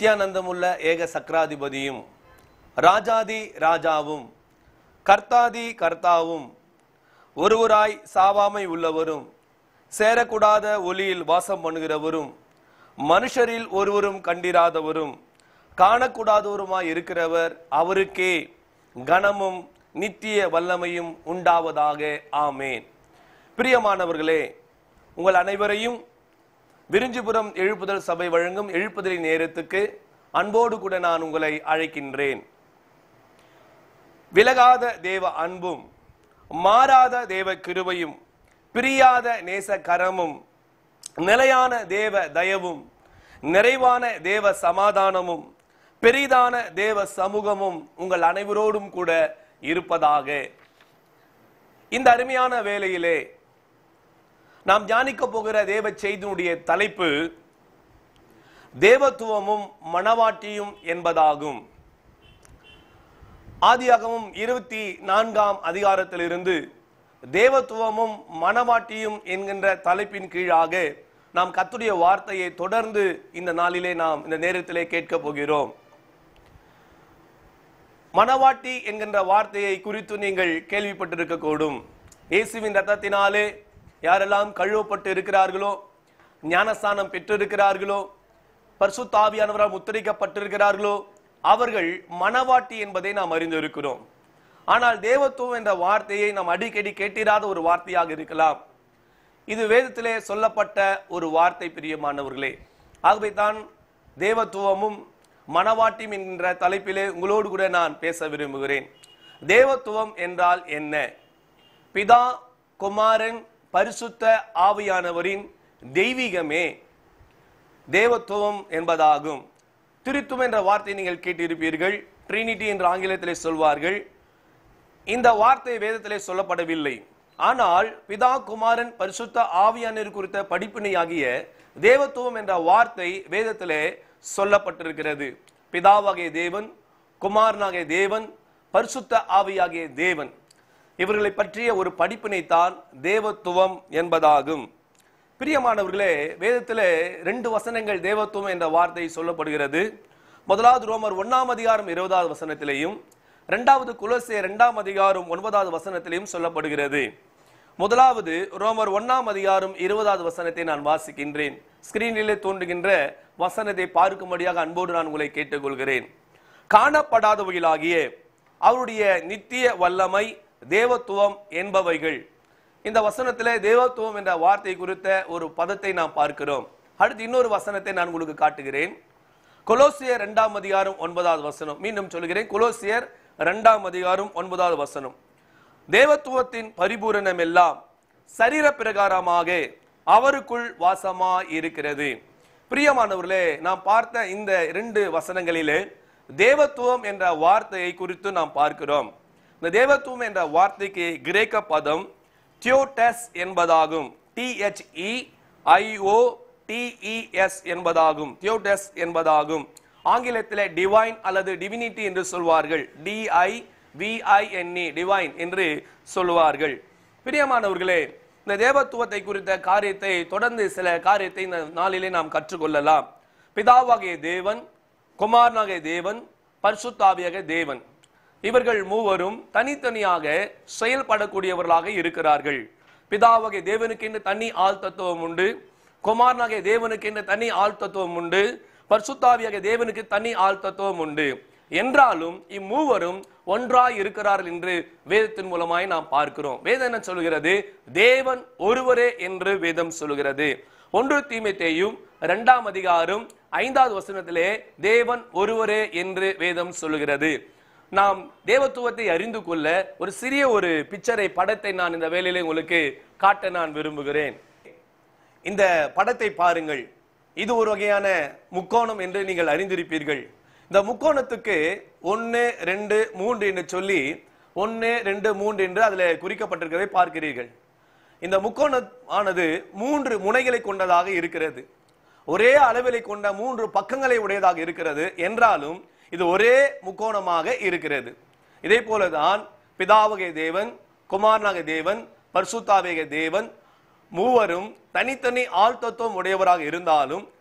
நித்யானந்தமுள்ள ஏக சக்கராதிபதியும் ராஜாதி ராஜாவும் கர்த்தாதி கர்த்தாவும் ஒருவராய் சாவாமை உள்ளவரும் சேரக்கூடாத ஒளியில் வாசம் பண்ணுகிறவரும் மனுஷரில் ஒருவரும் கண்டிராதவரும் காணக்கூடாதவருமாய் இருக்கிறவர் அவருக்கே கனமும் நித்திய வல்லமையும் உண்டாவதாக ஆமேன் பிரியமானவர்களே உங்கள் அனைவரையும் விரிஞ்சிபுரம் எழுப்புதல் சபை வழங்கும் எழுப்புதலின் நேரத்துக்கு அன்போடு கூட நான் உங்களை அழைக்கின்றேன் விலகாத தேவ அன்பும் மாறாத தேவ கிருபையும் பிரியாத நேச கரமும் நிலையான தேவ தயவும் நிறைவான தேவ சமாதானமும் பெரிதான தேவ சமூகமும் உங்கள் அனைவரோடும் கூட இருப்பதாக இந்த அருமையான வேளையிலே நாம் தியானிக்க போகிற தேவ செய்தியினுடைய தலைப்பு தேவத்துவமும் மணவாட்டியும் என்பதாகும் ஆதியாகமும் இருபத்தி நான்காம் அதிகாரத்திலிருந்து தேவத்துவமும் மணவாட்டியும் என்கின்ற தலைப்பின் கீழாக நாம் கத்துடைய வார்த்தையை தொடர்ந்து இந்த நாளிலே நாம் இந்த நேரத்திலே கேட்க போகிறோம் மணவாட்டி என்கின்ற வார்த்தையை குறித்து நீங்கள் கேள்விப்பட்டிருக்க கூடும் இயேசுவின் ரத்தத்தினாலே யாரெல்லாம் கழுவப்பட்டு இருக்கிறார்களோ ஞானஸ்தானம் பெற்றிருக்கிறார்களோ பரிசுத்தாவியானவரால் முத்திரிக்கப்பட்டிருக்கிறார்களோ அவர்கள் மணவாட்டி என்பதை நாம் அறிந்திருக்கிறோம் ஆனால் தேவத்துவம் என்ற வார்த்தையை நாம் அடிக்கடி கேட்டிராத ஒரு வார்த்தையாக இருக்கலாம் இது வேதத்திலே சொல்லப்பட்ட ஒரு வார்த்தை பிரியமானவர்களே ஆகவே தான் தேவத்துவமும் மணவாட்டியும் என்கின்ற தலைப்பிலே உங்களோடு கூட நான் பேச விரும்புகிறேன் தேவத்துவம் என்றால் என்ன பிதா குமாரன் பரிசுத்த ஆவியானவரின் தெய்வீகமே தேவத்துவம் என்பதாகும் திருத்துவம் என்ற வார்த்தை நீங்கள் கேட்டிருப்பீர்கள் ட்ரினிட்டி என்ற ஆங்கிலத்திலே சொல்வார்கள் இந்த வார்த்தை வேதத்திலே சொல்லப்படவில்லை ஆனால் பிதா குமாரன் பரிசுத்த ஆவியானர் குறித்த படிப்பினையாகிய தேவத்துவம் என்ற வார்த்தை வேதத்திலே சொல்லப்பட்டிருக்கிறது பிதாவாகிய தேவன் குமாரனாகிய தேவன் பரிசுத்த ஆவியாகிய தேவன் இவர்களை பற்றிய ஒரு படிப்பினைத்தான் தேவத்துவம் என்பதாகும் பிரியமானவர்களே வேதத்திலே ரெண்டு வசனங்கள் தேவத்துவம் என்ற வார்த்தை சொல்லப்படுகிறது முதலாவது ரோமர் ஒன்னாம் அதிகாரம் இருபதாவது வசனத்திலேயும் இரண்டாவது குலசே இரண்டாம் அதிகாரம் ஒன்பதாவது வசனத்திலேயும் சொல்லப்படுகிறது முதலாவது ரோமர் ஒன்னாம் அதிகாரம் இருபதாவது வசனத்தை நான் வாசிக்கின்றேன் ஸ்கிரீனிலே தோன்றுகின்ற வசனத்தை பார்க்கும்படியாக அன்போடு நான் உங்களை கேட்டுக்கொள்கிறேன் காணப்படாதவைகளாகிய அவருடைய நித்திய வல்லமை தேவத்துவம் என்பவைகள் இந்த வசனத்திலே தேவத்துவம் என்ற வார்த்தை குறித்த ஒரு பதத்தை நாம் பார்க்கிறோம் அடுத்து இன்னொரு வசனத்தை நான் உங்களுக்கு காட்டுகிறேன் கொலோசியர் இரண்டாம் அதிகாரம் ஒன்பதாவது வசனம் மீண்டும் சொல்கிறேன் கொலோசியர் இரண்டாம் அதிகாரம் ஒன்பதாவது வசனம் தேவத்துவத்தின் பரிபூரணம் எல்லாம் சரீர பிரகாரமாக அவருக்குள் வாசமா இருக்கிறது பிரியமானவர்களே நாம் பார்த்த இந்த இரண்டு வசனங்களிலே தேவத்துவம் என்ற வார்த்தையை குறித்து நாம் பார்க்கிறோம் இந்த தேவத்துவம் என்ற வார்த்தைக்கு கிரேக்க பதம் தியோடஸ் என்பதாகும் டிஹெச்இ ஐஓ டிஇஎஸ் என்பதாகும் தியோடஸ் என்பதாகும் ஆங்கிலத்தில் டிவைன் அல்லது டிவினிட்டி என்று சொல்வார்கள் டிஐ விஐஎன்இ டிவைன் என்று சொல்வார்கள் பிரியமானவர்களே இந்த தேவத்துவத்தை குறித்த காரியத்தை தொடர்ந்து சில காரியத்தை இந்த நாளிலே நாம் கற்றுக்கொள்ளலாம் பிதாவாகிய தேவன் குமாரனாகிய தேவன் பரிசுத்தாவியாக தேவன் இவர்கள் மூவரும் தனித்தனியாக செயல்படக்கூடியவர்களாக இருக்கிறார்கள் பிதாவாகிய தேவனுக்கு என்று தனி ஆள் தத்துவம் உண்டு குமாரனாகிய தேவனுக்கு என்று தனி ஆள் தத்துவம் உண்டு பரிசுத்தாவியாகிய தேவனுக்கு தனி ஆள் தத்துவம் உண்டு என்றாலும் இம்மூவரும் ஒன்றாய் இருக்கிறார்கள் என்று வேதத்தின் மூலமாய் நாம் பார்க்கிறோம் வேதம் என்ன சொல்கிறது தேவன் ஒருவரே என்று வேதம் சொல்கிறது ஒன்று தீமைத்தேயும் இரண்டாம் அதிகாரம் ஐந்தாவது வசனத்திலே தேவன் ஒருவரே என்று வேதம் சொல்லுகிறது நாம் தேவத்துவத்தை அறிந்து கொள்ள ஒரு சிறிய ஒரு பிக்சரை படத்தை நான் இந்த வேலையிலே உங்களுக்கு காட்ட நான் விரும்புகிறேன் இந்த படத்தை பாருங்கள் இது ஒரு வகையான முக்கோணம் என்று நீங்கள் அறிந்திருப்பீர்கள் இந்த முக்கோணத்துக்கு ஒன்று ரெண்டு மூன்று என்று சொல்லி ஒன்று ரெண்டு மூன்று என்று அதில் குறிக்கப்பட்டிருக்கிறதை பார்க்கிறீர்கள் இந்த முக்கோணம் ஆனது மூன்று முனைகளை கொண்டதாக இருக்கிறது ஒரே அளவிலை கொண்ட மூன்று பக்கங்களை உடையதாக இருக்கிறது என்றாலும் இது ஒரே முக்கோணமாக இருக்கிறது இதே போலதான் பிதாவகை தேவன் குமாரனாக தேவன் பரிசுத்தாவேக தேவன் மூவரும் தனித்தனி ஆள் தத்துவம் உடையவராக இருந்தாலும்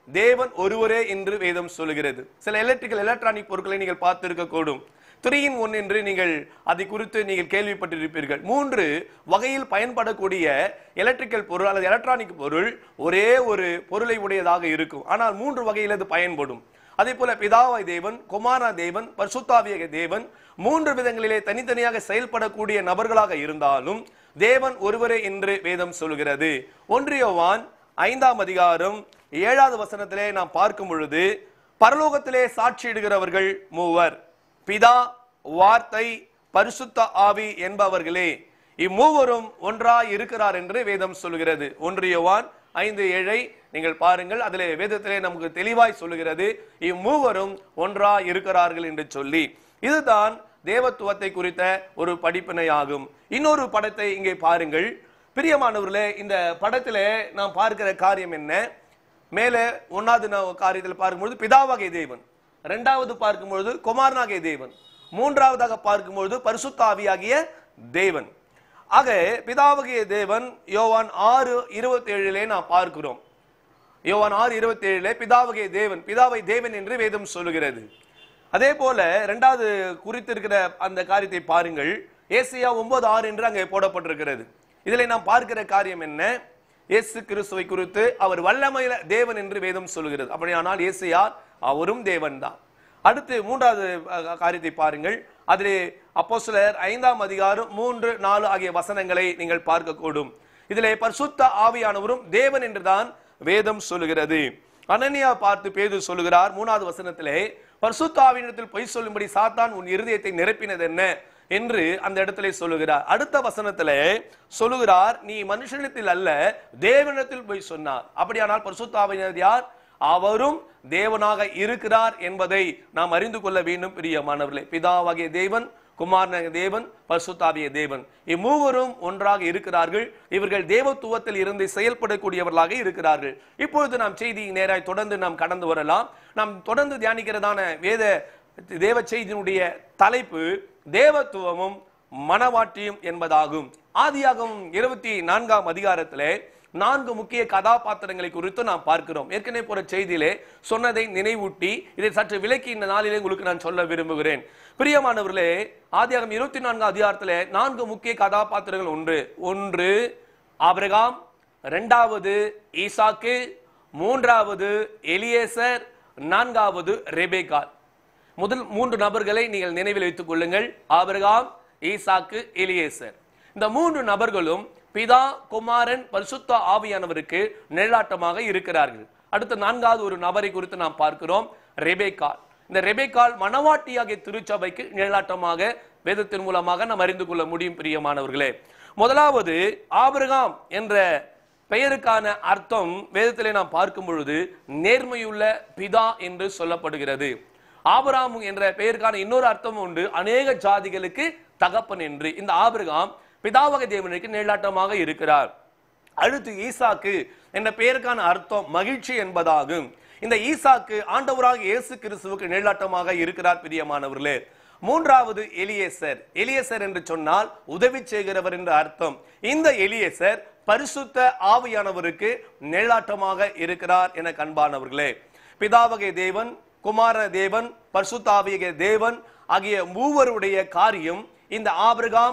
தேவன் ஒருவரே என்று வேதம் சொல்லுகிறது சில எலக்ட்ரிக்கல் எலக்ட்ரானிக் பொருட்களை நீங்கள் பார்த்திருக்க கூடும் த்ரீயின் ஒன் என்று நீங்கள் அதை குறித்து நீங்கள் கேள்விப்பட்டிருப்பீர்கள் மூன்று வகையில் பயன்படக்கூடிய எலக்ட்ரிக்கல் பொருள் அல்லது எலக்ட்ரானிக் பொருள் ஒரே ஒரு பொருளை உடையதாக இருக்கும் ஆனால் மூன்று வகையில் அது பயன்படும் அதே போல பிதாவாய் தேவன் குமாரா தேவன் பரிசுத்தாவிய தேவன் மூன்று விதங்களிலே தனித்தனியாக செயல்படக்கூடிய நபர்களாக இருந்தாலும் தேவன் ஒருவரே என்று வேதம் சொல்கிறது ஒன்றியவான் ஐந்தாம் அதிகாரம் ஏழாவது வசனத்திலே நாம் பார்க்கும் பொழுது பரலோகத்திலே சாட்சியிடுகிறவர்கள் மூவர் பிதா வார்த்தை பரிசுத்த ஆவி என்பவர்களே இம்மூவரும் ஒன்றாய் இருக்கிறார் என்று வேதம் சொல்கிறது ஒன்றியவான் ஐந்து ஏழை நீங்கள் பாருங்கள் அதிலே வேதத்திலே நமக்கு தெளிவாய் சொல்லுகிறது இம்மூவரும் ஒன்றாய் இருக்கிறார்கள் என்று சொல்லி இதுதான் தேவத்துவத்தை குறித்த ஒரு படிப்பினையாகும் இன்னொரு படத்தை இங்கே பாருங்கள் பிரியமானவர்களே இந்த படத்திலே நாம் பார்க்கிற காரியம் என்ன மேலே ஒன்னாவது நா- காரியத்தில் பார்க்கும்பொழுது பிதாவாகிய தேவன் இரண்டாவது பார்க்கும்பொழுது குமாரனாகிய தேவன் மூன்றாவதாக பார்க்கும்பொழுது பரிசுத்தாவியாகிய தேவன் ஆக பிதாவாகிய தேவன் யோவான் ஆறு இருபத்தி ஏழிலே நாம் பார்க்கிறோம் யோவான் ஆறு இருபத்தி ஏழிலே பிதாவாகிய தேவன் பிதாவை தேவன் என்று வேதம் சொல்லுகிறது அதே போல இரண்டாவது குறித்திருக்கிற அந்த காரியத்தை பாருங்கள் ஏசியா ஒன்பது ஆறு என்று அங்கே போடப்பட்டிருக்கிறது இதில் நாம் பார்க்கிற காரியம் என்ன இயேசு கிறிஸ்துவை குறித்து அவர் வல்லமையில தேவன் என்று வேதம் சொல்கிறது அப்படியானால் இயேசுயார் அவரும் தேவன் தான் அடுத்து மூன்றாவது அஹ், காரியத்தை பாருங்கள் அதிலே அப்போஸ்தலர் ஐந்தாம் அதிகாரம் மூன்று நாலு ஆகிய வசனங்களை நீங்கள் பார்க்கக்கூடும் இதிலே பரிசுத்த ஆவியானவரும் தேவன் என்றுதான் வேதம் சொல்லுகிறது அனனியா பார்த்து பேது சொல்லுகிறார் மூணாவது வசனத்திலே பரிசுத்த ஆவியினத்தில் பொய் சொல்லும்படி சாத்தான் உன் இருதயத்தை நிரப்பினது என்ன என்று அந்த இடத்திலே சொல்லுகிறார் அடுத்த வசனத்திலே சொல்லுகிறார் நீ மனுஷனிடத்தில் அல்ல தேவனிடத்தில் போய் சொன்னார் அப்படியானால் பரிசுத்தாவினர் யார் அவரும் தேவனாக இருக்கிறார் என்பதை நாம் அறிந்து கொள்ள வேண்டும் பிரியமானவர்களே பிதாவாகிய தேவன் குமாரனாகிய தேவன் பரிசுத்தாவிய தேவன் இம்மூவரும் ஒன்றாக இருக்கிறார்கள் இவர்கள் தேவத்துவத்தில் இருந்து செயல்படக்கூடியவர்களாக இருக்கிறார்கள் இப்பொழுது நாம் செய்தி நேராய் தொடர்ந்து நாம் கடந்து வரலாம் நாம் தொடர்ந்து தியானிக்கிறதான வேத தேவ செய்தியினுடைய தலைப்பு தேவத்துவமும் மனவாட்டியும் என்பதாகும் ஆதியாகமம் இருபத்தி நான்காம் அதிகாரத்திலே நான்கு முக்கிய கதாபாத்திரங்களை குறித்து நாம் பார்க்கிறோம் ஏற்கனவே போற செய்தியிலே சொன்னதை நினைவூட்டி இதை சற்று விலக்கி இந்த நாளிலே உங்களுக்கு நான் சொல்ல விரும்புகிறேன் பிரியமானவர்களே ஆதியாகம் இருபத்தி நான்காம் அதிகாரத்திலே நான்கு முக்கிய கதாபாத்திரங்கள் ஒன்று ஒன்று ஆபிரகாம் இரண்டாவது ஈசாக்கு மூன்றாவது எலியேசர் நான்காவது ரெபேக்கால் முதல் மூன்று நபர்களை நீங்கள் நினைவில் வைத்துக் கொள்ளுங்கள் ஆபிரகாம் ஈசாக்கு எலியேசர் இந்த மூன்று நபர்களும் பிதா குமாரன் பரிசுத்த ஆவியானவருக்கு நிழலாட்டமாக இருக்கிறார்கள் அடுத்த நான்காவது ஒரு நபரை குறித்து நாம் பார்க்கிறோம் ரெபேக்கால் இந்த ரெபேக்கால் மணவாட்டியாகிய திருச்சபைக்கு நிழலாட்டமாக வேதத்தின் மூலமாக நாம் அறிந்து கொள்ள முடியும் பிரியமானவர்களே முதலாவது ஆபிரகாம் என்ற பெயருக்கான அர்த்தம் வேதத்திலே நாம் பார்க்கும் பொழுது நேர்மையுள்ள பிதா என்று சொல்லப்படுகிறது ஆபிரகாம் என்ற பெயருக்கான இன்னொரு அர்த்தம் உண்டு அநேக ஜாதிகளுக்கு தகப்பன் என்று இந்த ஆபிரகாம் பிதாவக தேவனுக்கு நிழலாட்டமாக இருக்கிறார் அடுத்து ஈசாக்கு என்ற பெயருக்கான அர்த்தம் மகிழ்ச்சி என்பதாகும் இந்த ஈசாக்கு ஆண்டவராக இயேசு கிறிஸ்துவுக்கு நிழலாட்டமாக இருக்கிறார் பிரியமானவர்களே மூன்றாவது எலியேசர் எலியேசர் என்று சொன்னால் உதவி செய்கிறவர் என்ற அர்த்தம் இந்த எலியேசர் பரிசுத்த ஆவியானவருக்கு நிழலாட்டமாக இருக்கிறார் என கண்பானவர்களே பிதாவகை தேவன் குமார தேவன் பரிசுத்தாவிய தேவன் ஆகிய மூவருடைய காரியம் இந்த ஆபிரகாம்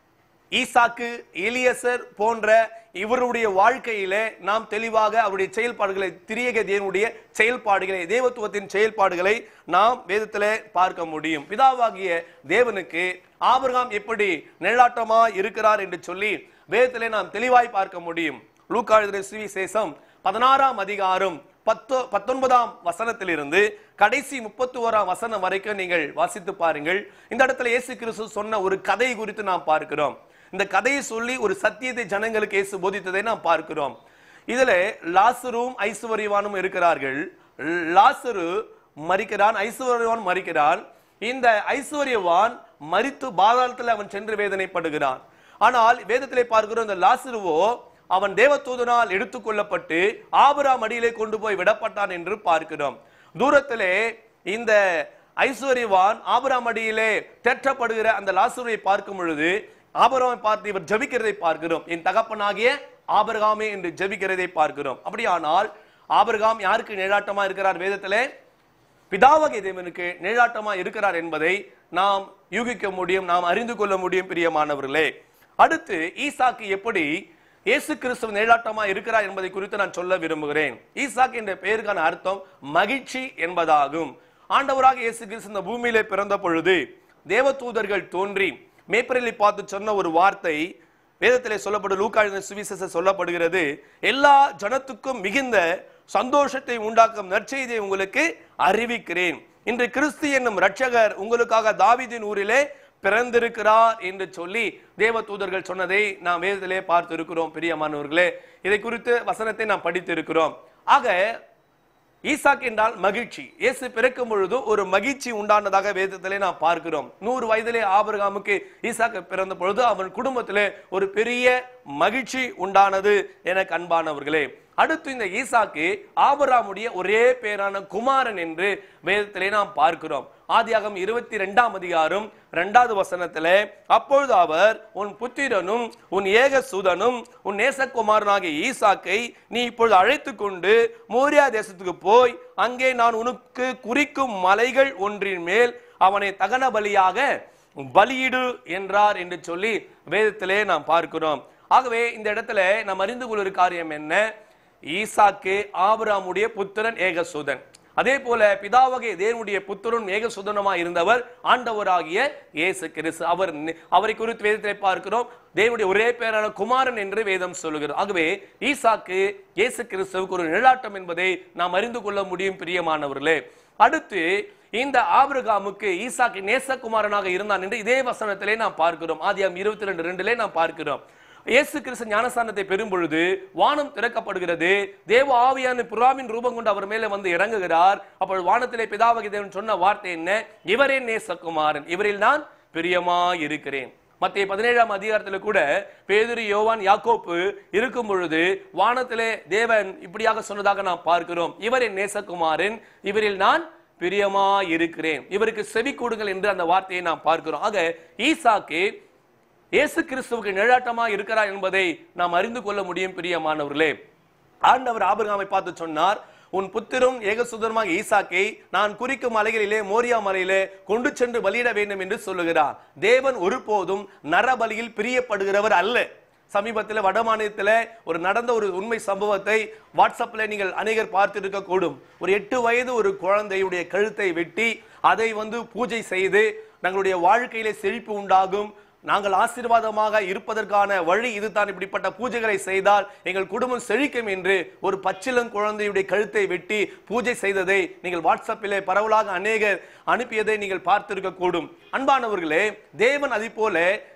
ஈசாக்கு எலியசர் போன்ற இவருடைய வாழ்க்கையிலே நாம் தெளிவாக அவருடைய செயல்பாடுகளை திரியக தேவனுடைய செயல்பாடுகளை தேவத்துவத்தின் செயல்பாடுகளை நாம் வேதத்திலே பார்க்க முடியும் பிதாவாகிய தேவனுக்கு ஆபிரகாம் எப்படி நிழலாட்டமா இருக்கிறார் என்று சொல்லி வேதத்திலே நாம் தெளிவாய் பார்க்க முடியும் லூக்கா எழுதின சுவிசேஷம் பதினாறாம் அதிகாரம் பத்து பத்தொன்பதாம் வசனத்திலிருந்து கடைசி முப்பத்தி ஓராம் வசனம் வரைக்கும் நீங்கள் வாசித்து பாருங்கள் இந்த இடத்துல இயேசு கிறிஸ்து சொன்ன ஒரு கதை குறித்து நாம் பார்க்கிறோம் இந்த கதையை சொல்லி ஒரு சத்தியத்தை ஜனங்களுக்கு இயேசு போதித்ததை நாம் பார்க்கிறோம் இதுல லாசரும் ஐஸ்வர்யவானும் இருக்கிறார்கள் லாசரு மறிக்கிறான் ஐஸ்வர்யவான் மறிக்கிறான் இந்த ஐஸ்வர்யவான் மரித்து பாதாளத்தில் அவன் சென்று வேதனைப்படுகிறான் ஆனால் வேதத்திலே பார்க்கிறோம் இந்த லாசருவோ அவன் தேவதூதனால் எடுத்துக்கொள்ளப்பட்டு ஆபிராம் அடியிலே கொண்டு போய் விடப்பட்டான் என்று பார்க்கிறோம் தூரத்திலே இந்த ஐஸ்வர்யவான் ஆபிராம் அடியிலே தேற்றப்படுகிற அந்த லாசுரை பார்க்கும் பொழுது ஆபிரகாமை பார்த்து இவர் ஜெபிக்கிறதை பார்க்கிறோம் என் தகப்பனாகிய ஆபிரகாமே என்று ஜெபிக்கிறதை பார்க்கிறோம் அப்படியானால் ஆபிரகாம் யாருக்கு நிழலாட்டமா இருக்கிறார் வேதத்திலே பிதாவகை தேவனுக்கு நிழலாட்டமா இருக்கிறார் என்பதை நாம் யூகிக்க முடியும் நாம் அறிந்து கொள்ள முடியும் பிரியமானவர்களே அடுத்து ஈசாக்கு எப்படி இயேசு கிறிஸ்துவ நிழலாட்டமா இருக்கிறார் என்பதை குறித்து நான் சொல்ல விரும்புகிறேன் ஈசாக்கு என்ற பெயருக்கான அர்த்தம் மகிழ்ச்சி என்பதாகும் ஆண்டவராக இயேசு கிறிஸ்து இந்த பூமியிலே பிறந்த பொழுது தேவதூதர்கள் தோன்றி மேய்ப்பரிலை பார்த்து சொன்ன ஒரு வார்த்தை வேதத்திலே சொல்லப்படும் லூக்கா எழுதின சுவிசேஷம் சொல்லப்படுகிறது எல்லா ஜனத்துக்கும் மிகுந்த சந்தோஷத்தை உண்டாக்கும் நற்செய்தியை உங்களுக்கு அறிவிக்கிறேன் இன்று கிறிஸ்து என்னும் ரட்சகர் உங்களுக்காக தாவீதின் ஊரிலே பிறந்திருக்கிறார் என்று சொல்லி தேவ தூதர்கள் சொன்னதை நாம் வேதத்திலே பார்த்து இருக்கிறோம் பிரியமானவர்களே இதை குறித்து வசனத்தை நாம் படித்து இருக்கிறோம் ஆக ஈசாக் என்றால் மகிழ்ச்சி இயேசு பிறக்கும் பொழுது ஒரு மகிழ்ச்சி உண்டானதாக வேதத்திலே நாம் பார்க்கிறோம் நூறு வயதிலே ஆபிரகாமுக்கு ஈசாக்கு பிறந்த பொழுது அவன் குடும்பத்திலே ஒரு பெரிய மகிழ்ச்சி உண்டானது என அன்பானவர்களே அடுத்து இந்த ஈசாக்கு ஆபராமுடைய ஒரே பேரான குமாரன் என்று வேதத்திலே நாம் பார்க்கிறோம் ஆதியாகம் இருபத்தி ரெண்டாம் அதிகாரம் இரண்டாவது வசனத்திலே அப்பொழுது அவர் உன் புத்திரனும் உன் ஏக சுதனும் உன் நேசகுமாரனாகிய ஈசாக்கை நீ இப்பொழுது அழைத்து கொண்டு மோரியா தேசத்துக்கு போய் அங்கே நான் உனக்கு குறிக்கும் மலைகள் ஒன்றின் மேல் அவனை தகன பலியாக பலியிடு என்றார் என்று சொல்லி வேதத்திலே நாம் பார்க்கிறோம் ஆகவே இந்த இடத்துல நாம் அறிந்து கொள்ளும் காரியம் என்ன ஈசாக்கு ஆபிராமுடைய புத்திரன் ஏகசுதன் அதே போல பிதாவகை தேவனுடைய புத்திரன் ஏகசுதனமா இருந்தவர் ஆண்டவராகிய இயேசு கிறிஸ்து அவர் நி- அவரை குறித்து வேதத்தை பார்க்கிறோம் தேவனுடைய ஒரே பேரான குமாரன் என்று வேதம் சொல்லுகிறது ஆகவே ஈசாக்கு இயேசு கிறிஸ்துவுக்கு ஒரு நிழலாட்டம் என்பதை நாம் அறிந்து கொள்ள முடியும் பிரியமானவர்களே அடுத்து இந்த ஆபிரகாமுக்கு ஈசாக்கு நேசகுமாரனாக இருந்தான் என்று இதே வசனத்திலே நாம் பார்க்கிறோம் ஆதியாம் இருபத்தி ரெண்டு ரெண்டிலே நாம் பார்க்கிறோம் இயேசு கிறிஸ்து ஞானஸ்தானத்தை பெறும் பொழுது வானம் திறக்கப்படுகிறது தேவ ஆவியான புறாவின் ரூபம் கொண்டு அவர் மேலே வந்து இறங்குகிறார் அப்பொழுது வானத்திலே பிதாவகி தேவன் சொன்ன வார்த்தை என்ன இவரே நேசகுமாரன் இவரில் நான் பிரியமா இருக்கிறேன் மத்திய பதினேழாம் அதிகாரத்தில் கூட பேதுரு யோவான் யாக்கோப்பு இருக்கும் பொழுது வானத்திலே தேவன் இப்படியாக சொன்னதாக நாம் பார்க்கிறோம் இவர் என் நேசகுமாரன் இவரில் நான் பிரியமா இருக்கிறேன் இவருக்கு செவி கொடுங்கள் என்று அந்த வார்த்தையை நாம் பார்க்கிறோம் ஆக ஈசாக்கு இயேசு கிறிஸ்துவுக்கு நிழலாட்டமா இருக்கிறார் என்பதை நாம் அறிந்து கொள்ள முடியும் பிரியமானவர்களே ஆண்டவர் ஆபிரகாமை பார்த்து சொன்னார் உன் புத்திரும் ஏகசுதரமாக ஈசாக்கை நான் குறிக்கும் மலைகளிலே மோரியா மலையிலே கொண்டு சென்று பலியிட வேண்டும் என்று சொல்லுகிறார் தேவன் ஒருபோதும் நரபலியில் பிரியப்படுகிறவர் அல்ல சமீபத்தில் வடமாநிலத்தில் ஒரு நடந்த ஒரு உண்மை சம்பவத்தை வாட்ஸ்அப்ல நீங்கள் அநேகர் பார்த்திருக்க கூடும் ஒரு எட்டு வயது ஒரு குழந்தையுடைய கழுத்தை வெட்டி அதை வந்து பூஜை செய்து தங்களுடைய வாழ்க்கையிலே செழிப்பு உண்டாகும் நாங்கள் ஆசீர்வாதமாக இருப்பதற்கான வழி இதுதான் இப்படிப்பட்ட பூஜைகளை செய்தால் எங்கள் குடும்பம் செழிக்கும் என்று ஒரு பச்சிளம் குழந்தையுடைய கழுத்தை வெட்டி பூஜை செய்ததை நீங்கள் வாட்ஸ்அப்பிலே பரவலாக அநேகர் அனுப்பியதை நீங்கள் பார்த்திருக்க கூடும் அன்பானவர்களே தேவன் அதை போல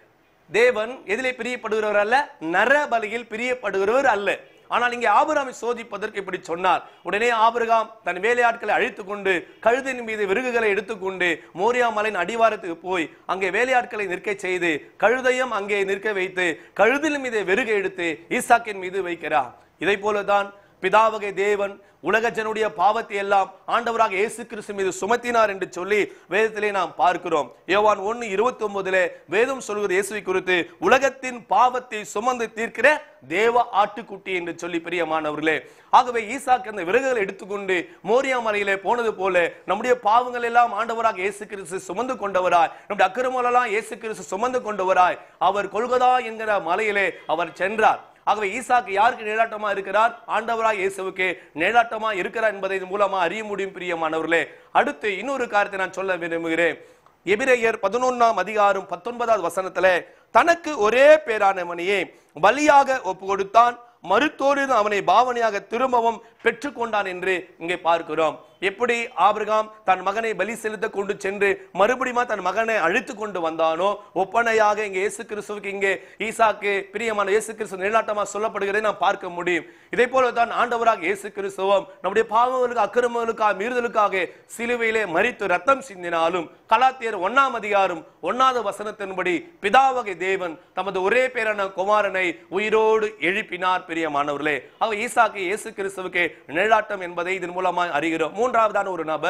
தேவன் எதிலே பிரியப்படுகிறவர் அல்ல நரபலியில் பிரியப்படுகிறவர் அல்ல ஆனால் இங்கே ஆபிரகாமை சோதிப்பதற்கு இப்படி சொன்னார் உடனே ஆபிரகாம் தன் வேலையாட்களை அழைத்துக் கொண்டு கழுதின் மீது விறகுகளை எடுத்துக்கொண்டு மோரியா மலையின் அடிவாரத்துக்கு போய் அங்கே வேலையாட்களை நிற்க செய்து கழுதையும் அங்கே நிற்க வைத்து கழுதின் மீது வெறுகை எடுத்து ஈசாக்கின் மீது வைக்கிறார் இதை போலதான் பிதாவகை தேவன் உலக ஜனுடைய பாவத்தை எல்லாம் ஆண்டவராக இயேசு கிறிஸ்து மீது சுமத்தினார் என்று சொல்லி வேதத்திலே நாம் பார்க்கிறோம் யோவான் ஒன்னு இருபத்தி ஒன்பதுல வேதம் சொல்கிற இயேசுவை குறித்து உலகத்தின் பாவத்தை சுமந்து தீர்க்கிற தேவ ஆட்டுக்குட்டி என்று சொல்லி பிரியமானவர்களே ஆகவே ஈசாக்கு அந்த விறகுகளை எடுத்துக்கொண்டு மோரியா மலையிலே போனது போல நம்முடைய பாவங்கள் எல்லாம் ஆண்டவராக இயேசு கிறிஸ்து சுமந்து கொண்டவராய் நம்முடைய அக்கிரமங்கள் எல்லாம் இயேசு கிறிஸ்து சுமந்து கொண்டவராய் அவர் கொல்கதா என்கிற மலையிலே அவர் சென்றார் ஆகவே ஈசாக்கு யாருக்கு நிழலாட்டமா இருக்கிறார் ஆண்டவராய் இயேசுவுக்கு நிழலாட்டமா இருக்கிறார் என்பதை இதன் மூலமா அறிய முடியும் பிரியமானவர்களே அடுத்து இன்னொரு காரியத்தை நான் சொல்ல விரும்புகிறேன் எபிரேயர் பதினொன்னாம் அதிகாரம் பத்தொன்பதாவது வசனத்துல தனக்கு ஒரே பேரான மணியே பலியாக ஒப்பு கொடுத்தான் மருத்தோடு அவனை பாவனையாக திரும்பவும் பெற்றுக்கொண்டான் என்று இங்கே பார்க்கிறோம் எப்படி ஆபிரகாம் தன் மகனை பலி செலுத்த கொண்டு சென்று மறுபடியும் தன் மகனை அழைத்து கொண்டு வந்தானோ ஒப்பனையாக இங்கே இயேசு கிறிஸ்துவுக்கு இங்கே ஈசாக்கு பிரியமான இயேசு கிறிஸ்து நிழலாட்டமா சொல்லப்படுகிறதை நாம் பார்க்க முடியும் இதே போல தான் ஆண்டவராக இயேசு கிறிஸ்துவும் நம்முடைய பாவங்களுக்கு அக்கிரமங்களுக்காக மீறுதலுக்காக சிலுவையிலே மரித்து ரத்தம் சிந்தினாலும் கலாத்தியர் ஒன்னாம் அதிகாரம் ஒன்னாவது வசனத்தின்படி பிதாவகை தேவன் தமது ஒரே பேரான குமாரனை உயிரோடு எழுப்பினார் பிரியமானவர்களே அவ ஈசாக்கு இயேசு கிறிஸ்துவுக்கு நிழலாட்டம் என்பதை இதன் மூலமாக அறிகிறோம் மூன்றாவதான ஒரு நபர்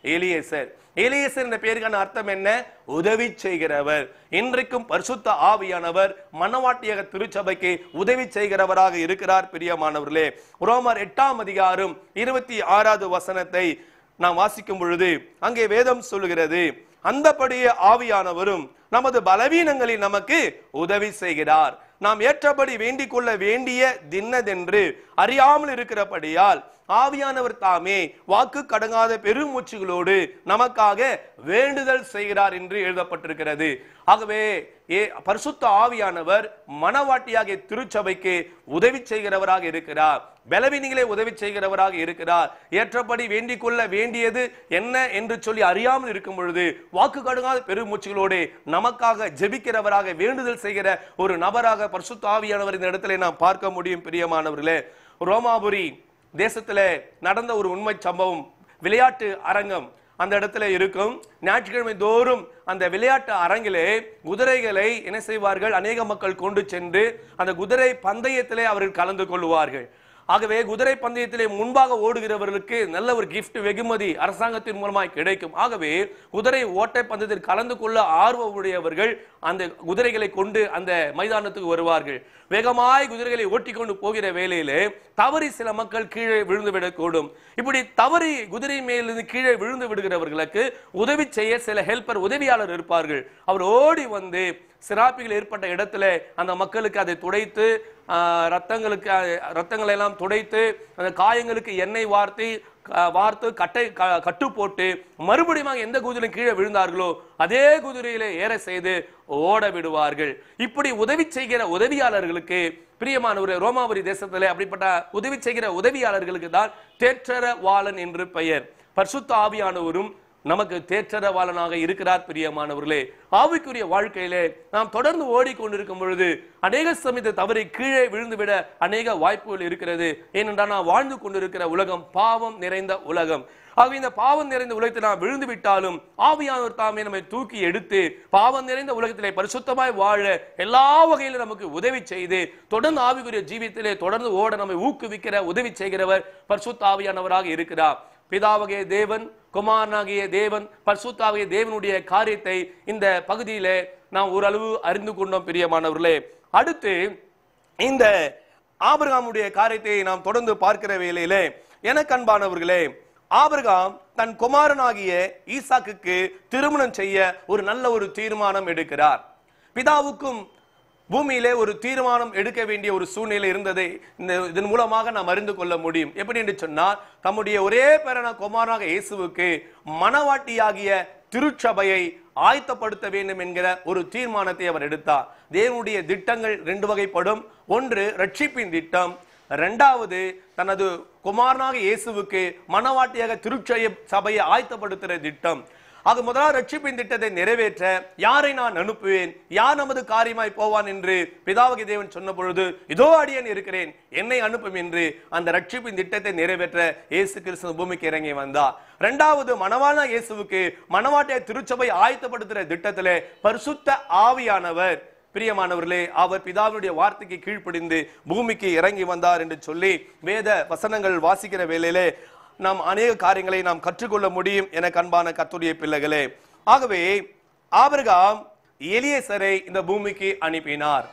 எலியேசர் எலியேசர் என்ற பெயருக்கான அர்த்தம் என்ன உதவி செய்கிறவர் இன்றைக்கும் பரிசுத்த ஆவியானவர் மனவாட்டியக திருச்சபைக்கு உதவி செய்கிறவராக இருக்கிறார் பிரியமானவர்களே ரோமர் எட்டாம் அதிகாரம் இருபத்தி ஆறாவது வசனத்தை நாம் வாசிக்கும் பொழுது அங்கே வேதம் சொல்லுகிறது அந்தபடியே ஆவியானவரும் நமது பலவீனங்களில் நமக்கு உதவி செய்கிறார் நாம் ஏற்றபடி வேண்டிக் கொள்ள வேண்டிய தின்னதென்று அறியாமல் இருக்கிறபடியால் ஆவியானவர் தாமே வாக்கு கடங்காத பெருமூச்சுகளோடு நமக்காக வேண்டுதல் செய்கிறார் என்று எழுதப்பட்டிருக்கிறது ஆகவே ஏ பரிசுத்த ஆவியானவர் மனவாட்டியாகிய திருச்சபைக்கு உதவி செய்கிறவராக இருக்கிறார் பலவீனங்களே உதவி செய்கிறவராக இருக்கிறார் ஏற்றபடி வேண்டிக் கொள்ள வேண்டியது என்ன என்று சொல்லி அறியாமல் இருக்கும் பொழுது வாக்கு கடுங்காத பெருமூச்சுகளோடு நமக்காக ஜெபிக்கிறவராக வேண்டுதல் செய்கிற ஒரு நபராக பரிசுத்த ஆவியானவர் இந்த இடத்துல நாம் பார்க்க முடியும் பிரியமானவர்களே ரோமாபுரி தேசத்துல நடந்த ஒரு உண்மை சம்பவம் விளையாட்டு அரங்கம் அந்த இடத்துல இருக்கும் ஞாயிற்றுக்கிழமை தோறும் அந்த விளையாட்டு அரங்கிலே குதிரைகளை என்ன செய்வார்கள் அநேக மக்கள் கொண்டு சென்று அந்த குதிரை பந்தயத்திலே அவர்கள் கலந்து கொள்வார்கள் ஆகவே குதிரை பந்தயத்திலே முன்பாக ஓடுகிறவர்களுக்கு நல்ல ஒரு gift வெகுமதி அரசாங்கத்தின் மூலமாய் கிடைக்கும் ஆகவே குதிரை ஓட்டை பந்தயத்தில் கலந்து கொள்ள ஆர்வம் உடையவர்கள் அந்த குதிரைகளை கொண்டு அந்த மைதானத்துக்கு வருவார்கள் வேகமாய் குதிரைகளை ஓட்டி கொண்டு போகிற வேளையிலே தவறி சில மக்கள் கீழே விழுந்து விடக்கூடும் இப்படி தவறி குதிரை மேலிருந்து கீழே விழுந்து விடுகிறவர்களுக்கு உதவி செய்ய சில ஹெல்ப்பர் உதவியாளர் இருப்பார்கள் அவர் ஓடி வந்து சிராப்பிகள் ஏற்பட்ட இடத்துல அந்த மக்களுக்கு அதை துடைத்து ஆஹ், ரத்தங்களுக்கு அஹ், ரத்தங்களை எல்லாம் துடைத்து அந்த காயங்களுக்கு எண்ணெய் வார்த்தி க- வார்த்து கட்டை க- கட்டு போட்டு மறுபடியும் எந்த குதிரை கீழே விழுந்தார்களோ அதே குதிரையிலே ஏற செய்து ஓட விடுவார்கள் இப்படி உதவி செய்கிற உதவியாளர்களுக்கு பிரியமானவர் ரோமாபுரி தேசத்திலே அப்படிப்பட்ட உதவி செய்கிற உதவியாளர்களுக்கு தான் தேற்றர வாளன் என்று பெயர் பரிசுத்த ஆவியானவரும் நமக்கு தேற்றரவாளனாக இருக்கிறார் பிரியமானவர்களே ஆவிக்குரிய வாழ்க்கையிலே நாம் தொடர்ந்து ஓடிக்கொண்டிருக்கும் பொழுது அநேக சமயத்தை தவறி கீழே விழுந்துவிட அநேக வாய்ப்புகள் இருக்கிறது ஏனென்றால் நாம் வாழ்ந்து கொண்டிருக்கிற உலகம் பாவம் நிறைந்த உலகம் ஆக இந்த பாவம் நிறைந்த உலகத்தில் நாம் விழுந்து விட்டாலும் ஆவியானவர் தாமே நம்மை தூக்கி எடுத்து பாவம் நிறைந்த உலகத்திலே பரிசுத்தமாய் வாழ எல்லா வகையிலும் நமக்கு உதவி செய்து தொடர்ந்து ஆவிக்குரிய ஜீவியத்திலே தொடர்ந்து ஓட நம்மை ஊக்குவிக்கிற உதவி செய்கிறவர் பரிசுத்த ஆவியானவராக இருக்கிறார் பிதாவகிய தேவன் குமாரனாகிய தேவன் பரிசுத்தாகிய தேவனுடைய காரியத்தை இந்த பகுதியிலே நாம் ஓரளவு அறிந்து கொண்டோம் பிரியமானவர்களே அடுத்து இந்த ஆபிரகாமுடைய காரியத்தை நாம் தொடர்ந்து பார்க்கிற வேளையிலே எனக்கு அன்பானவர்களே ஆபிரகாம் தன் குமாரனாகிய ஈசாக்குக்கு திருமணம் செய்ய ஒரு நல்ல ஒரு தீர்மானம் எடுக்கிறார் பிதாவுக்கும் பூமியிலே ஒரு தீர்மானம் எடுக்க வேண்டிய ஒரு சூழ்நிலை இருந்ததை இந்த இதன் மூலமாக நாம் அறிந்து கொள்ள முடியும் எப்படி என்று சொன்னால் தம்முடைய ஒரே பேரான குமாரனாக இயேசுவுக்கு மனவாட்டியாகிய திருச்சபையை ஆயத்தப்படுத்த வேண்டும் என்கிற ஒரு தீர்மானத்தை அவர் எடுத்தார் தேவனுடைய திட்டங்கள் ரெண்டு வகைப்படும் ஒன்று ரட்சிப்பின் திட்டம் இரண்டாவது தனது குமாரனாக இயேசுவுக்கு மனவாட்டியாக திருச்சய சபையை ஆயத்தப்படுத்துகிற திட்டம் ஆக முதலாவது ரட்சிப்பின் திட்டத்தை நிறைவேற்ற யாரை நான் அனுப்புவேன் யார் நமது காரியமாய் போவான் என்று பிதாவகி தேவன் சொன்ன பொழுது இதோ அடியேன் இருக்கிறேன் என்னை அனுப்பும் என்று அந்த ரட்சிப்பின் திட்டத்தை நிறைவேற்ற இயேசு கிறிஸ்து பூமிக்கு இறங்கி வந்தார் இரண்டாவது மணவாள இயேசுவுக்கு மணவாட்டிய திருச்சபை ஆயத்தப்படுத்துகிற திட்டத்திலே பரிசுத்த ஆவியானவர் பிரியமானவர்களே அவர் பிதாவினுடைய வார்த்தைக்கு கீழ்ப்படிந்து பூமிக்கு இறங்கி வந்தார் என்று சொல்லி வேத வசனங்கள் வாசிக்கிற வேளையிலே நாம் அநேக காரியங்களை நாம் கற்றுக்கொள்ள முடியும் என கண்பான கத்துடைய பிள்ளைகளே ஆகவே ஆபிரகாம் எலியேசரை இந்த பூமிக்கு அனுப்பினார்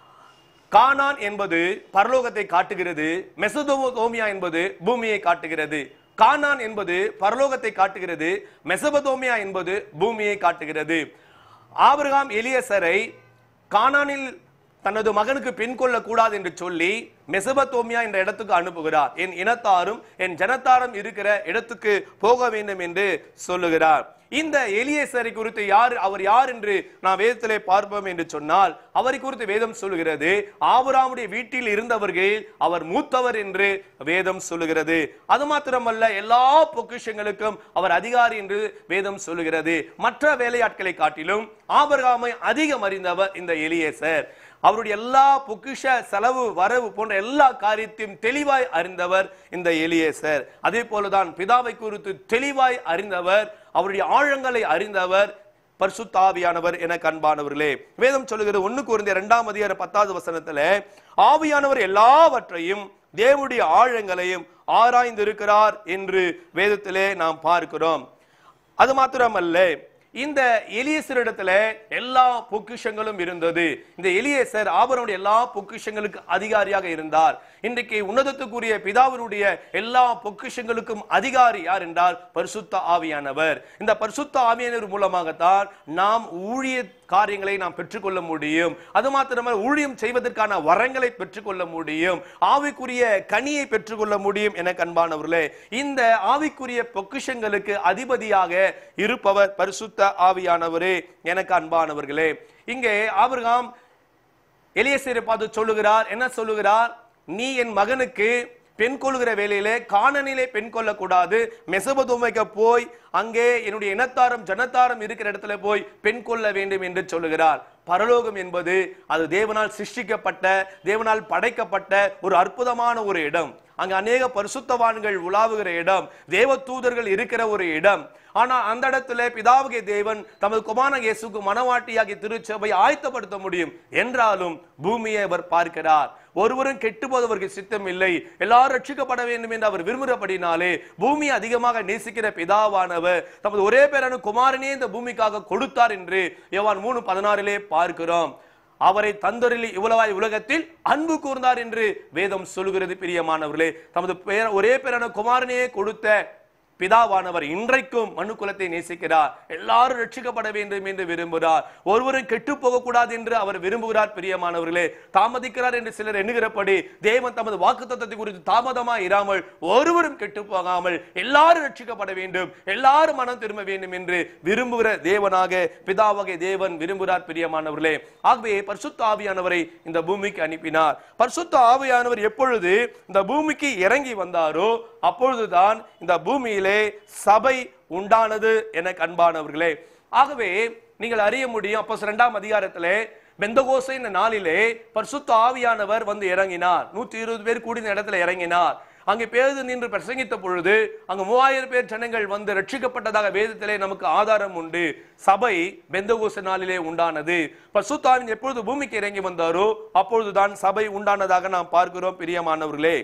கானான் என்பது பரலோகத்தை காட்டுகிறது மெசதோமியா என்பது பூமியை காட்டுகிறது கானான் என்பது பரலோகத்தை காட்டுகிறது மெசபதோமியா என்பது பூமியை காட்டுகிறது ஆபிரகாம் எலியசரை கானானில் தனது மகனுக்கு பெண் கொள்ள கூடாது என்று சொல்லி மெசபத்தோமியா என்ற இடத்துக்கு அனுப்புகிறார் என் இனத்தாரும் என் ஜனத்தாரும் இருக்கிற இடத்துக்கு போக வேண்டும் என்று சொல்லுகிறார் இந்த எலியேசரை குறித்து யார் அவர் யார் என்று நாம் வேதத்திலே பார்ப்போம் என்று சொன்னால் அவரை குறித்து வேதம் சொல்லுகிறது ஆபிரகாமுடைய வீட்டில் இருந்தவர்கள் அவர் மூத்தவர் என்று வேதம் சொல்லுகிறது அது மாத்திரமல்ல எல்லா பொக்கிஷங்களுக்கும் அவர் அதிகாரி என்று வேதம் சொல்லுகிறது மற்ற வேலையாட்களை காட்டிலும் ஆபிரகாமை அதிகம் அறிந்தவர் இந்த எலியேசர் அவருடைய எல்லா பொக்கிஷ செலவு வரவு போன்ற எல்லா காரியத்தையும் தெளிவாய் அறிந்தவர் இந்த எலியேசர் அதே போலதான் பிதாவை குறித்து தெளிவாய் அறிந்தவர் அவருடைய ஆழங்களை அறிந்தவர் பரிசுத்தாவியானவர் என கண்பானவர்களே வேதம் சொல்லுகிறது ஒண்ணு குறைந்த இரண்டாம் அதிகார பத்தாவது வசனத்துல ஆவியானவர் எல்லாவற்றையும் தேவனுடைய ஆழங்களையும் ஆராய்ந்திருக்கிறார் என்று வேதத்திலே நாம் பார்க்கிறோம் அது மாத்திரமல்ல இந்த எலியேசரிடத்துல எல்லா பொக்கிஷங்களும் இருந்தது இந்த எலியேசர் ஆபரனுடைய எல்லா பொக்கிஷங்களுக்கு அதிகாரியாக இருந்தார் இன்றைக்கு உன்னதத்துக்குரிய பிதாவினுடைய எல்லா பொக்கிஷங்களுக்கும் அதிகாரி யார் என்றால் பரிசுத்த ஆவியானவர் இந்த பரிசுத்த ஆவியானவர் மூலமாகத்தான் நாம் ஊழிய காரியங்களை நாம் பெற்றுக்கொள்ள முடியும் அது மாத்திரமல்ல ஊழியம் செய்வதற்கான வரங்களை பெற்றுக்கொள்ள முடியும் ஆவிக்குரிய கனியை பெற்றுக்கொள்ள முடியும் என கண்பானவர்களே இந்த ஆவிக்குரிய பொக்கிஷங்களுக்கு அதிபதியாக இருப்பவர் பரிசுத்த ஆவியானவரே எனக்கு அன்பானவர்களே இங்கே ஆபிரகாம் எலியசேரை பார்த்து சொல்லுகிறார் என்ன சொல்லுகிறார் நீ என் மகனுக்கு பெண் கொள்கிற வேலையிலே காணனிலே பெண் கொள்ளக்கூடாது மெசபதுமைக்கு போய் அங்கே என்னுடைய இனத்தாரும் ஜனத்தாரும் இருக்கிற இடத்துல போய் பெண் கொள்ள வேண்டும் என்று சொல்லுகிறார் பரலோகம் என்பது அது தேவனால் சிருஷ்டிக்கப்பட்ட தேவனால் படைக்கப்பட்ட ஒரு அற்புதமான ஒரு இடம் அங்க அநேக பரிசுத்தவான்கள் உலாவுகிற இடம் தேவ தூதர்கள் இருக்கிற ஒரு இடம் ஆனா அந்த இடத்துல பிதாவுகே தேவன் தமது குமார இயேசுக்கு மனவாட்டியாகி திருச்சபை ஆயத்தப்படுத்த முடியும் என்றாலும் பூமியை அவர் பார்க்கிறார் ஒருவரும் கெட்டு போதவருக்கு சித்தம் இல்லை எல்லாரும் ரட்சிக்கப்பட வேண்டும் என்று அவர் விரும்புகிறபடினாலே பூமியை அதிகமாக நேசிக்கிற பிதாவானவர் தமது ஒரே பேரான குமாரனே இந்த பூமிக்காக கொடுத்தார் என்று யோவான் மூணு பதினாறிலே பார்க்கிறோம் அவரை தந்தரில் இவ்வளவாய் உலகத்தில் அன்பு கூர்ந்தார் என்று வேதம் சொல்லுகிறது பிரியமானவர்களே தமது பேர- ஒரே பேரான குமாரனையே கொடுத்த பிதாவானவர் இன்றைக்கும் மனு குலத்தை நேசிக்கிறார் எல்லாரும் ரட்சிக்கப்பட வேண்டும் என்று விரும்புகிறார் ஒருவரும் கெட்டு போகக்கூடாது என்று அவர் விரும்புகிறார் பிரியமானவர்களே தாமதிக்கிறார் என்று சிலர் எண்ணுகிறபடி தேவன் தமது வாக்குத்தத்தத்தை குறித்து தாமதமா இராமல் ஒருவரும் கெட்டு போகாமல் எல்லாரும் ரட்சிக்கப்பட வேண்டும் எல்லாரும் மனம் திரும்ப வேண்டும் என்று விரும்புகிற தேவனாக பிதாவாகிய தேவன் விரும்புகிறார் பிரியமானவர்களே ஆகவே பரிசுத்த ஆவியானவரை இந்த பூமிக்கு அனுப்பினார் பரிசுத்த ஆவியானவர் எப்பொழுது இந்த பூமிக்கு இறங்கி வந்தாரோ அப்பொழுதுதான் இந்த பூமியிலே சபை உண்டானது என அன்பானவர்களே ஆகவே நீங்கள் அறிய முடியும் அப்போ இரண்டாம் அதிகாரத்திலே பெந்தகோசை இந்த நாளிலே பரிசுத்த ஆவியானவர் வந்து இறங்கினார் நூத்தி இருபது பேர் கூடின இடத்துல இறங்கினார் அங்கே பேது நின்று பிரசங்கித்த பொழுது அங்கு மூவாயிரம் பேர் ஜனங்கள் வந்து ரட்சிக்கப்பட்டதாக வேதத்திலே நமக்கு ஆதாரம் உண்டு சபை பெந்தகோச நாளிலே உண்டானது பரிசுத்தாவின் எப்பொழுது பூமிக்கு இறங்கி வந்தாரோ அப்பொழுதுதான் சபை உண்டானதாக நாம் பார்க்கிறோம் பிரியமானவர்களே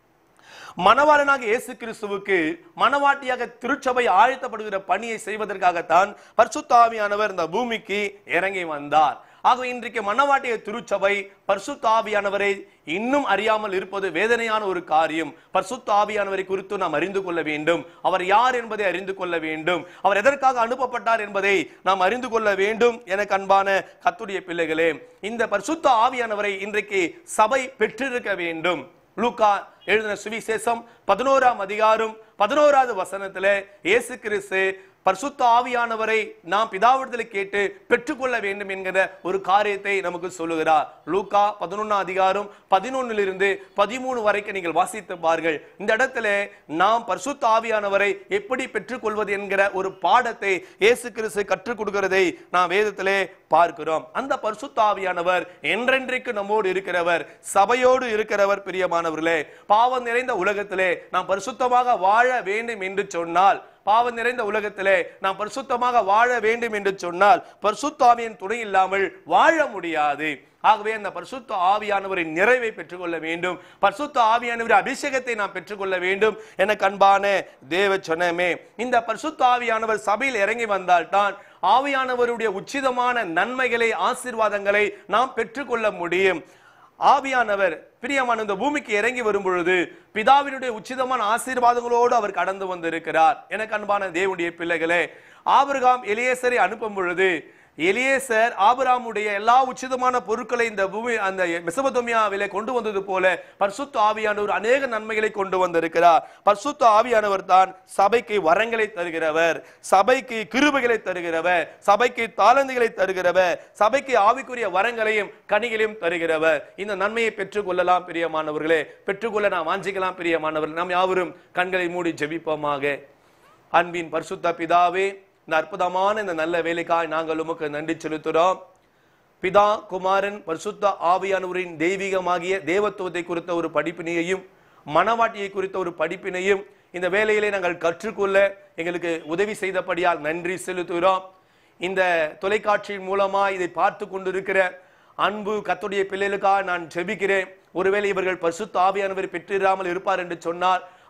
மணவாளனாக இயேசு கிறிஸ்துவுக்கு மணவாட்டியாக திருச்சபை ஆழ்த்தப்படுகிற பணியை செய்வதற்காகத்தான் பரிசுத்தாவியானவர் இந்த பூமிக்கு இறங்கி வந்தார் ஆகவே இன்றைக்கு மணவாட்டிய திருச்சபை பரிசுத்த ஆவியானவரை இன்னும் அறியாமல் இருப்பது வேதனையான ஒரு காரியம் பரிசுத்த ஆவியானவரை குறித்து நாம் அறிந்து கொள்ள வேண்டும் அவர் யார் என்பதை அறிந்து கொள்ள வேண்டும் அவர் எதற்காக அனுப்பப்பட்டார் என்பதை நாம் அறிந்து கொள்ள வேண்டும் என அன்பான கத்துடைய பிள்ளைகளே இந்த பரிசுத்த ஆவியானவரை இன்றைக்கு சபை பெற்றிருக்க வேண்டும் லூக்கா எழுதின சுவிசேஷம் பதினோராம் அதிகாரம் பதினோராவது வசனத்திலே இயேசு கிறிஸ்து பரிசுத்த ஆவியானவரை நாம் பிதாவிடத்தில் கேட்டு பெற்றுக்கொள்ள வேண்டும் என்கிற ஒரு காரியத்தை நமக்கு சொல்லுகிறார் லூக்கா பதினொன்னாம் அதிகாரம் பதினொன்னிலிருந்து பதிமூணு வரைக்கும் நீங்கள் வாசித்து பாருங்கள் இந்த இடத்துல நாம் பரிசுத்த ஆவியானவரை எப்படி பெற்றுக்கொள்வது என்கிற ஒரு பாடத்தை இயேசு கிறிஸ்து கற்றுக் கொடுக்கிறதை நாம் வேதத்திலே பார்க்கிறோம் அந்த பரிசுத்த ஆவியானவர் என்றென்றைக்கு நம்மோடு இருக்கிறவர் சபையோடு இருக்கிறவர் பிரியமானவர்களே பாவம் நிறைந்த உலகத்திலே நாம் பரிசுத்தமாக வாழ வேண்டும் என்று சொன்னால் பாவம் நிறைந்த உலகத்திலே நாம் பரிசுத்தமாக வாழ வேண்டும் என்று சொன்னால் பரிசுத்த ஆவியின் துணை இல்லாமல் வாழ முடியாது ஆகவே அந்த பரிசுத்த ஆவியானவரின் நிறைவை பெற்றுக்கொள்ள வேண்டும் பரிசுத்த ஆவியானவரின் அபிஷேகத்தை நாம் பெற்றுக்கொள்ள வேண்டும் என கண்பான தேவ சொன்னமே இந்த பரிசுத்த ஆவியானவர் சபையில் இறங்கி வந்தால்தான் ஆவியானவருடைய உச்சிதமான நன்மைகளை ஆசீர்வாதங்களை நாம் பெற்றுக்கொள்ள முடியும் ஆவியானவர் பிரியமான இந்த பூமிக்கு இறங்கி வரும் பொழுது பிதாவினுடைய உச்சிதமான ஆசீர்வாதங்களோடு அவர் கடந்து வந்திருக்கிறார் எனக்கு அன்பான தேவனுடைய பிள்ளைகளே ஆபிரகாம் எலியேசரை அனுப்பும் பொழுது எலியேசர் ஆபிராமுடைய எல்லா உச்சிதமான பொருட்களை இந்த பூமி அந்த மெசபதோமியாவிலே கொண்டு வந்தது போல பரிசுத்த ஆவியானவர் அநேக நன்மைகளை கொண்டு வந்திருக்கிறார் பரிசுத்த ஆவியானவர் தான் சபைக்கு வரங்களை தருகிறவர் சபைக்கு கிருபைகளை தருகிறவர் சபைக்கு தாளந்துகளை தருகிறவர் சபைக்கு ஆவிக்குரிய வரங்களையும் கனிகளையும் தருகிறவர் இந்த நன்மையை பெற்றுக்கொள்ளலாம் பிரியமானவர்களே பெற்றுக்கொள்ள நாம் வாஞ்சிக்கலாம் பிரியமானவர்கள் நாம் யாவரும் கண்களை மூடி ஜெபிப்போமாக அன்பின் பரிசுத்த பிதாவே இந்த அற்புதமான இந்த நல்ல வேலைக்காய் நாங்கள் உமக்கு நன்றி செலுத்துகிறோம் பிதா குமாரன் பரிசுத்த ஆவியானவரின் தெய்வீகமாகிய தேவத்துவத்தை குறித்த ஒரு படிப்பினையையும் மனவாட்டியை குறித்த ஒரு படிப்பினையும் இந்த வேலையிலே நாங்கள் கற்றுக்கொள்ள எங்களுக்கு உதவி செய்தபடியால் நன்றி செலுத்துகிறோம் இந்த தொலைக்காட்சியின் மூலமா இதை பார்த்து கொண்டிருக்கிற அன்பு கத்துடைய பிள்ளைகளுக்காக நான் ஜெபிக்கிறேன் ஒருவேளை இவர்கள் பரிசுத்த ஆவியானவர் பெற்றிராமல் இருப்பார் என்று சொன்னார்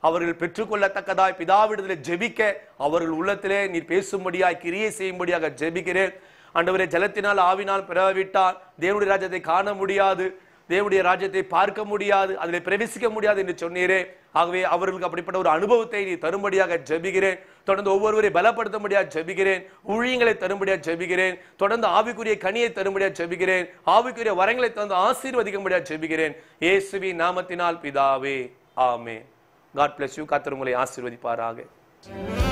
அவர்கள் பெற்றுக்கொள்ளத்தக்கதாய் பிதாவிடத்திலே ஜெபிக்க அவர்கள் உள்ளத்திலே நீர் பேசும்படியாய் கிரியை செய்யும்படியாக ஜெபிக்கிறேன் ஆண்டவரே ஜலத்தினால் ஆவினால் பிறவிட்டால் தேவனுடைய ராஜ்யத்தை காண முடியாது தேவனுடைய ராஜ்யத்தை பார்க்க முடியாது அதில் பிரவேசிக்க முடியாது என்று சொன்னீரே ஆகவே அவர்களுக்கு அப்படிப்பட்ட ஒரு அனுபவத்தை நீ தரும்படியாக ஜெபிக்கிறேன் தொடர்ந்து ஒவ்வொருவரை பலப்படுத்தும்படியாக ஜெபிக்கிறேன் ஊழியங்களை தரும்படியாக ஜெபிக்கிறேன் தொடர்ந்து ஆவிக்குரிய கனியை தரும்படியாக ஜெபிக்கிறேன் ஆவிக்குரிய வரங்களை தந்து ஆசீர்வதிக்கும்படியாக ஜெபிக்கிறேன் இயேசுவின் நாமத்தினால் பிதாவே ஆமென் காட் bless யூ கர்த்தர் உங்களை ஆசீர்வதிப்பாராக